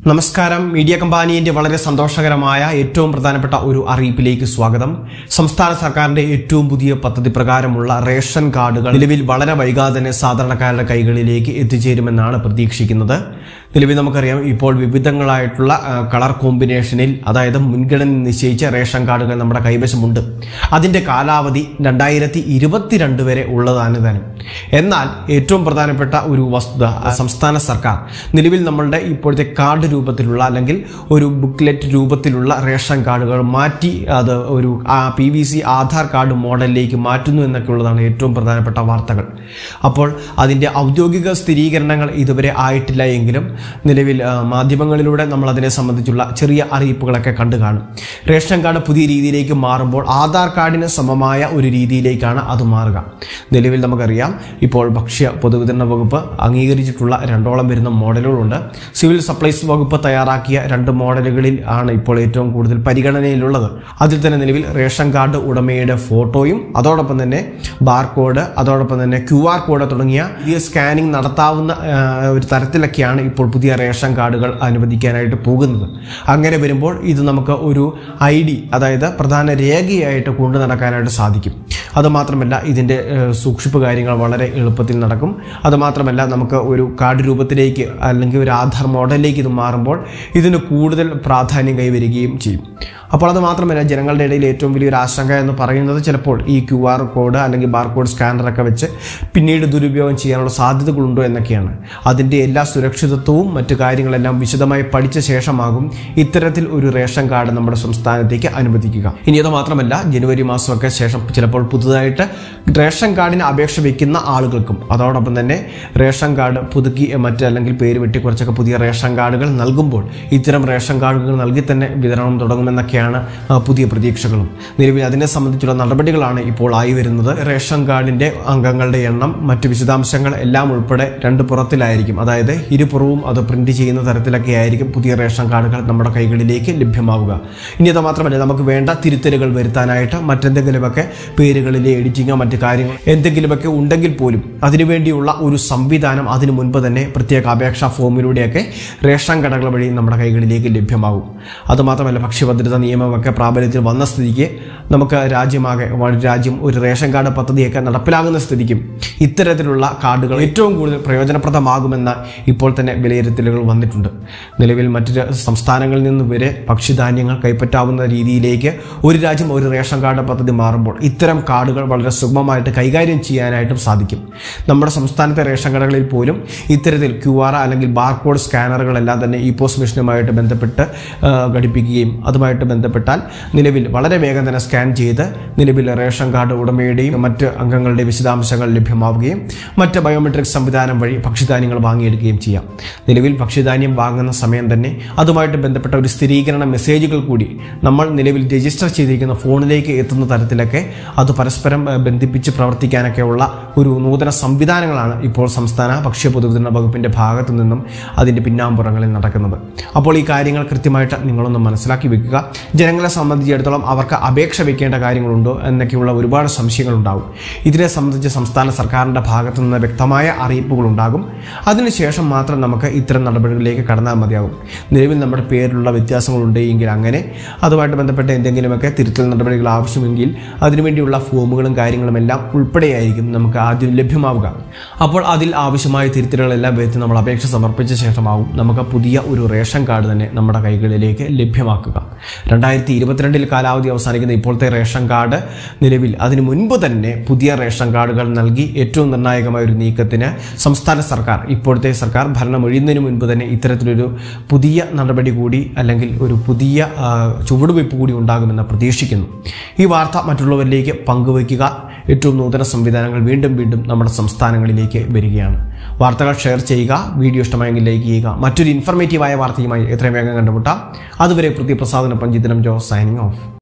നമസ്കാരം മീഡിയ കമ്പാനിയുടെ വളരെ സന്തോഷകരമായ ഏറ്റവും പ്രധാനപ്പെട്ട ഒരു അറിയിപ്പിലേക്ക് സ്വാഗതം സംസ്ഥാന സർക്കാരിന്റെ ഏറ്റവും പുതിയ പദ്ധതി പ്രകാരമുള്ള റേഷൻ കാർഡുകൾ നിലവിൽ വളരെ വൈകാതെ തന്നെ സാധാരണക്കാരുടെ കൈകളിലേക്ക് എത്തിച്ചേരുമെന്നാണ് പ്രതീക്ഷിക്കുന്നത് നിലവിൽ നമുക്കറിയാം ഇപ്പോൾ വിവിധങ്ങളായിട്ടുള്ള ആ, കളർ കോമ്പിനേഷനിൽ അതായത് മുൻഗണന നിശ്ചയിച്ച റേഷൻ കാർഡുകൾ നമ്മുടെ കൈവശമുണ്ട് അതിന്റെ കാലാവധി രണ്ടായിരത്തി ഇരുപത്തിരണ്ട് വരെ ഉള്ളതാണ് താനും എന്നാൽ ഏറ്റവും പ്രധാനപ്പെട്ട ഒരു വസ്തുത ആ, സംസ്ഥാന സർക്കാർ നിലവിൽ നമ്മളുടെ ഇപ്പോഴത്തെ കാർഡ് രൂപത്തിലുള്ള അല്ലെങ്കിൽ ഒരു ബുക്ക്ലെറ്റ് രൂപത്തിലുള്ള റേഷൻ കാർഡുകൾ മാറ്റി അത് ഒരു P V C Aadhaar card മോഡലിലേക്ക് മാറ്റുന്നു എന്നൊക്കെ ഉള്ളതാണ് ഏറ്റവും പ്രധാനപ്പെട്ട വാർത്തകൾ അപ്പോൾ അതിൻ്റെ ഔദ്യോഗിക സ്ഥിരീകരണങ്ങൾ ഇതുവരെ ആയിട്ടില്ല എങ്കിലും നിലവിൽ ആ, മാധ്യമങ്ങളിലൂടെ നമ്മൾ അതിനെ സംബന്ധിച്ചുള്ള ചെറിയ അറിയിപ്പുകളൊക്കെ കണ്ടു കാണും റേഷൻ കാർഡ് പുതിയ രീതിയിലേക്ക് മാറുമ്പോൾ ആധാർ കാർഡിന് സമമായ ഒരു രീതിയിലേക്കാണ് അത് മാറുക നിലവിൽ നമുക്കറിയാം ഇപ്പോൾ ഭക്ഷ്യ പൊതുവിതരണ വകുപ്പ് അംഗീകരിച്ചിട്ടുള്ള രണ്ടോളം വരുന്ന മോഡലുകളുണ്ട് സിവിൽ സപ്ലൈസ് വകുപ്പ് തയ്യാറാക്കിയ രണ്ട് മോഡലുകളിൽ ആണ് ഇപ്പോൾ ഏറ്റവും കൂടുതൽ പരിഗണനയിലുള്ളത് അതിൽ തന്നെ നിലവിൽ റേഷൻ കാർഡ് ഉടമയുടെ ഫോട്ടോയും അതോടൊപ്പം തന്നെ ബാർകോഡ് അതോടൊപ്പം തന്നെ ക്യു ആർ കോഡ് തുടങ്ങിയ പുതിയ സ്കാനിംഗ് നടത്താവുന്ന ആ, ഒരു തരത്തിലൊക്കെയാണ് ഇപ്പോൾ പുതിയ റേഷൻ കാർഡുകൾ അനുവദിക്കാനായിട്ട് പോകുന്നത് അങ്ങനെ വരുമ്പോൾ ഇത് നമുക്ക് ഒരു ഐ ഡി അതായത് പ്രധാന രേഖയായിട്ട് കൊണ്ടു നടക്കാനായിട്ട് സാധിക്കും അതുമാത്രമല്ല ഇതിൻ്റെ ഏഹ്, സൂക്ഷിപ്പ് കാര്യങ്ങൾ വളരെ എളുപ്പത്തിൽ നടക്കും അതുമാത്രമല്ല നമുക്ക് ഒരു കാർഡ് രൂപത്തിലേക്ക് അല്ലെങ്കിൽ ഒരു ആധാർ മോഡലിലേക്ക് ഇത് മാറുമ്പോൾ ഇതിന് കൂടുതൽ പ്രാധാന്യം കൈവരികയും ചെയ്യും അപ്പോൾ അത് മാത്രമല്ല ജനങ്ങളുടെ ഇടയിൽ ഏറ്റവും വലിയൊരു ആശങ്ക എന്ന് പറയുന്നത് ചിലപ്പോൾ ഈ ക്യു ആർ കോഡ് അല്ലെങ്കിൽ ബാർകോഡ് സ്കാനറൊക്കെ വെച്ച് പിന്നീട് ദുരുപയോഗം ചെയ്യാനുള്ള സാധ്യതകളുണ്ടോ എന്നൊക്കെയാണ് അതിൻ്റെ എല്ലാ സുരക്ഷിതത്വവും മറ്റു കാര്യങ്ങളെല്ലാം വിശദമായി പഠിച്ച ശേഷമാകും ഇത്തരത്തിൽ ഒരു റേഷൻ കാർഡ് നമ്മുടെ സംസ്ഥാനത്തേക്ക് അനുവദിക്കുക ഇനി അത് മാത്രമല്ല ജനുവരി മാസമൊക്കെ ശേഷം ചിലപ്പോൾ പുതുതായിട്ട് റേഷൻ കാർഡിന് അപേക്ഷ വയ്ക്കുന്ന ആളുകൾക്കും അതോടൊപ്പം തന്നെ റേഷൻ കാർഡ് പുതുക്കി മറ്റ് അല്ലെങ്കിൽ പേര് വെട്ടി കുറച്ചൊക്കെ പുതിയ റേഷൻ കാർഡുകൾ നൽകുമ്പോൾ ഇത്തരം റേഷൻ കാർഡുകൾ നൽകി തന്നെ വിതരണം തുടങ്ങുമെന്നൊക്കെയാണ് ആ, പുതിയ പ്രതീക്ഷകളും നിലവിൽ അതിനെ സംബന്ധിച്ചുള്ള നടപടികളാണ് ഇപ്പോൾ ആയി വരുന്നത് റേഷൻ കാർഡിന്റെ അംഗങ്ങളുടെ എണ്ണം മറ്റ് വിശദാംശങ്ങൾ എല്ലാം ഉൾപ്പെടെ രണ്ട് പുറത്തിലായിരിക്കും അതായത് ഇരുപുറവും അത് പ്രിന്റ് ചെയ്യുന്ന തരത്തിലൊക്കെ ആയിരിക്കും പുതിയ റേഷൻ കാർഡുകൾ നമ്മുടെ കൈകളിലേക്ക് ലഭ്യമാവുക ഇനി അത് മാത്രമല്ല നമുക്ക് വേണ്ട തിരുത്തലുകൾ വരുത്താനായിട്ട് മറ്റെന്തെങ്കിലുമൊക്കെ പേരുകളിലെ എഡിറ്റിങ്ങോ മറ്റു കാര്യങ്ങൾ എന്തെങ്കിലുമൊക്കെ ഉണ്ടെങ്കിൽ പോലും അതിനുവേണ്ടിയുള്ള ഒരു സംവിധാനം അതിനു മുൻപ് തന്നെ പ്രത്യേക അപേക്ഷാ ഫോമിലൂടെയൊക്കെ റേഷൻ കടകൾ വഴി നമ്മുടെ കൈകളിലേക്ക് ലഭ്യമാകും അതുമാത്രമല്ല ഭക്ഷ്യഭദ്രത നിയമമൊക്കെ പ്രാബല്യത്തിൽ വന്ന സ്ഥിതിക്ക് നമുക്ക് രാജ്യമാകെ ഒരു രാജ്യം ഒരു റേഷൻ കാർഡ് പദ്ധതിയൊക്കെ നടപ്പിലാകുന്ന സ്ഥിതിക്കും ഇത്തരത്തിലുള്ള കാർഡുകൾ ഏറ്റവും കൂടുതൽ പ്രയോജനപ്രദമാകുമെന്ന ഇപ്പോൾ തന്നെ വിലയിരുത്തലുകൾ വന്നിട്ടുണ്ട് നിലവിൽ മറ്റു രാ- സംസ്ഥാനങ്ങളിൽ നിന്ന് വരെ ഭക്ഷ്യധാന്യങ്ങൾ കൈപ്പറ്റാവുന്ന രീതിയിലേക്ക് ഒരു രാജ്യം ഒരു റേഷൻ കാർഡ് പദ്ധതി മാറുമ്പോൾ ഇത്തരം കാർഡുകൾ വളരെ സുഗമമായിട്ട് കൈകാര്യം ചെയ്യാനായിട്ടും സാധിക്കും നമ്മുടെ സംസ്ഥാനത്തെ റേഷൻ കടകളിൽ പോലും ഇത്തരത്തിൽ ക്യു ആർ അല്ലെങ്കിൽ ബാർകോഡ് സ്കാനറുകളെല്ലാം തന്നെ ഇ പോസ്റ്റ് മെഷീനുമായിട്ട് ബന്ധപ്പെട്ട് ആ, ഘടിപ്പിക്കുകയും അതുമായിട്ട് ബന്ധപ്പെട്ടാൽ നിലവിൽ വളരെ വേഗം തന്നെ സ്കാൻ ചെയ്ത് നിലവിൽ റേഷൻ കാർഡ് ഉടമയുടെയും മറ്റ് അംഗങ്ങളുടെ വിശദാംശങ്ങൾ ലഭ്യമാവുകയും മറ്റ് ബയോമെട്രിക് സംവിധാനം വഴി ഭക്ഷ്യധാന്യങ്ങൾ വാങ്ങിയെടുക്കുകയും ചെയ്യാം നിലവിൽ ഭക്ഷ്യധാന്യം വാങ്ങുന്ന സമയം തന്നെ അതുമായിട്ട് ബന്ധപ്പെട്ട ഒരു സ്ഥിരീകരണ മെസ്സേജുകൾ കൂടി നമ്മൾ നിലവിൽ രജിസ്റ്റർ ചെയ്തിരിക്കുന്ന ഫോണിലേക്ക് എത്തുന്ന തരത്തിലൊക്കെ അത് പരസ്പരം ഏഹ്, ബന്ധിപ്പിച്ച് പ്രവർത്തിക്കാനൊക്കെയുള്ള ഒരു നൂതന സംവിധാനങ്ങളാണ് ഇപ്പോൾ സംസ്ഥാന ഭക്ഷ്യ പൊതുവിതരണ വകുപ്പിന്റെ ഭാഗത്തു നിന്നും അതിന്റെ പിന്നാമ്പുറങ്ങളിൽ നടക്കുന്നത് അപ്പോൾ ഈ കാര്യങ്ങൾ കൃത്യമായിട്ട് നിങ്ങളൊന്ന് മനസ്സിലാക്കി വെക്കുക ജനങ്ങളെ സംബന്ധിച്ചിടത്തോളം അവർക്ക് അപേക്ഷ വെക്കേണ്ട കാര്യങ്ങളുണ്ടോ എന്നൊക്കെയുള്ള ഒരുപാട് സംശയങ്ങളുണ്ടാകും ഇതിനെ സംബന്ധിച്ച് സംസ്ഥാന സർക്കാരിൻ്റെ ഭാഗത്തു നിന്ന് വ്യക്തമായ അറിയിപ്പുകൾ ഉണ്ടാകും അതിനുശേഷം മാത്രം നമുക്ക് ഇത്തരം നടപടികളിലേക്ക് കടന്നാൽ മതിയാകും നിലവിൽ നമ്മുടെ പേരിലുള്ള വ്യത്യാസങ്ങളുണ്ടെങ്കിൽ അങ്ങനെ അതുമായിട്ട് ബന്ധപ്പെട്ട എന്തെങ്കിലുമൊക്കെ തിരുത്തൽ നടപടികൾ ആവശ്യമെങ്കിൽ അതിനുവേണ്ടിയുള്ള ഫോമുകളും കാര്യങ്ങളും എല്ലാം ഉൾപ്പെടെയായിരിക്കും നമുക്ക് ആദ്യം ലഭ്യമാവുക അപ്പോൾ അതിൽ ആവശ്യമായ തിരുത്തലുകളെല്ലാം വരുത്തി നമ്മൾ അപേക്ഷ സമർപ്പിച്ച ശേഷമാവും നമുക്ക് പുതിയ ഒരു റേഷൻ കാർഡ് തന്നെ നമ്മുടെ കൈകളിലേക്ക് ലഭ്യമാക്കുക രണ്ടായിരത്തി ഇരുപത്തിരണ്ടിൽ കാലാവധി അവസാനിക്കുന്ന ഇപ്പോഴത്തെ റേഷൻ കാർഡ് നിലവിൽ അതിനു മുൻപ് തന്നെ പുതിയ റേഷൻ കാർഡുകൾ നൽകി ഏറ്റവും നിർണായകമായ ഒരു നീക്കത്തിന് സംസ്ഥാന സർക്കാർ ഇപ്പോഴത്തെ സർക്കാർ ഭരണം ഒഴിയുന്നതിന് മുൻപ് തന്നെ ഇത്തരത്തിലൊരു പുതിയ നടപടി കൂടി അല്ലെങ്കിൽ ഒരു പുതിയ ആ, ചുവടുവയ്പ് കൂടി ഉണ്ടാകുമെന്ന് പ്രതീക്ഷിക്കുന്നു ഈ വാർത്ത മറ്റുള്ളവരിലേക്ക് പങ്കുവയ്ക്കുക ഏറ്റവും നൂതന സംവിധാനങ്ങൾ വീണ്ടും വീണ്ടും നമ്മുടെ സംസ്ഥാനങ്ങളിലേക്ക് വരികയാണ് വാർത്തകൾ ഷെയർ ചെയ്യുക വീഡിയോ ഇഷ്ടമായെങ്കിൽ ലൈക്ക് ചെയ്യുക മറ്റൊരു ഇൻഫർമേറ്റീവായ വാർത്തയുമായി എത്രയും വേഗം കണ്ടുമുട്ടാം അതുവരെ പ്രതിപ്രസാദനൊപ്പം ജിതനം ജോസ് സൈനിങ് ഓഫ്